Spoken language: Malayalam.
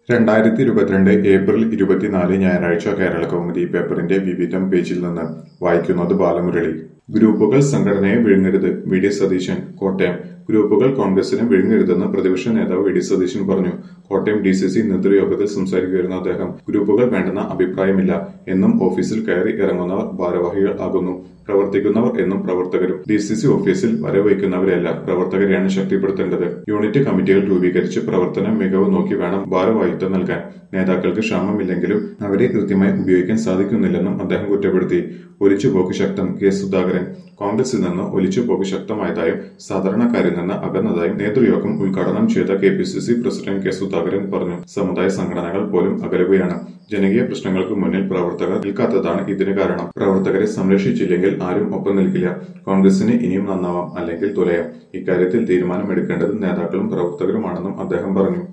രണ്ടായിരത്തി ഇരുപത്തിരണ്ട് ഏപ്രിൽ ഇരുപത്തിനാല് ഞായറാഴ്ച കേരള കൗമുദി പേപ്പറിന്റെ വിവിധം പേജിൽ നിന്ന് വായിക്കുന്നത് ബാലമുരളി ഗ്രൂപ്പുകൾ സംഘടനയെ വിഴുങ്ങരുത് വി ഡി സതീശൻ കോട്ടയം ഗ്രൂപ്പുകൾ കോൺഗ്രസിനെ വിഴുങ്ങരുതെന്ന് പ്രതിപക്ഷ നേതാവ് വി ഡി സതീശൻ പറഞ്ഞു കോട്ടയം ഡി സി സി നേതൃയോഗത്തിൽ സംസാരിക്കുകയായിരുന്ന അദ്ദേഹം ഗ്രൂപ്പുകൾ വേണ്ടെന്ന അഭിപ്രായമില്ല എന്നും ഓഫീസിൽ കയറി ഇറങ്ങുന്നവർ ഭാരവാഹികൾ ആകുന്നു പ്രവർത്തിക്കുന്നവർ എന്നും പ്രവർത്തകരും ഡി സി സി ഓഫീസിൽ വരവയ്ക്കുന്നവരെയല്ല പ്രവർത്തകരെയാണ് ശക്തിപ്പെടുത്തേണ്ടത് യൂണിറ്റ് കമ്മിറ്റികൾ രൂപീകരിച്ച് പ്രവർത്തന മികവ് നോക്കി വേണം ഭാരവാഹിത്വം നൽകാൻ നേതാക്കൾക്ക് ക്ഷാമമില്ലെങ്കിലും അവരെ കൃത്യമായി ഉപയോഗിക്കാൻ സാധിക്കുന്നില്ലെന്നും അദ്ദേഹം കുറ്റപ്പെടുത്തി ഒലിച്ചുപോക്ക് ശക്തം കെ സുധാകരൻ കോൺഗ്രസിൽ നിന്ന് ഒലിച്ചുപോക്ക് ശക്തമായതായും സാധാരണക്കാരിൽ നിന്ന് അകന്നതായും നേതൃയോഗം ഉദ്ഘാടനം ചെയ്ത K P C C president K Sudhakaran പറഞ്ഞു സമുദായ സംഘടനകൾ പോലും അകലുകയാണ് ജനകീയ പ്രശ്നങ്ങൾക്ക് മുന്നിൽ പ്രവർത്തകർ നിൽക്കാത്തതാണ് ഇതിന് കാരണം പ്രവർത്തകരെ സംരക്ഷിച്ചില്ലെങ്കിൽ ആരും ഒപ്പം നിൽക്കില്ല കോൺഗ്രസിന് ഇനിയും നന്നാവാം അല്ലെങ്കിൽ തുലയാം ഇക്കാര്യത്തിൽ തീരുമാനമെടുക്കേണ്ടത് നേതാക്കളും പ്രവർത്തകരുമാണെന്നും അദ്ദേഹം പറഞ്ഞു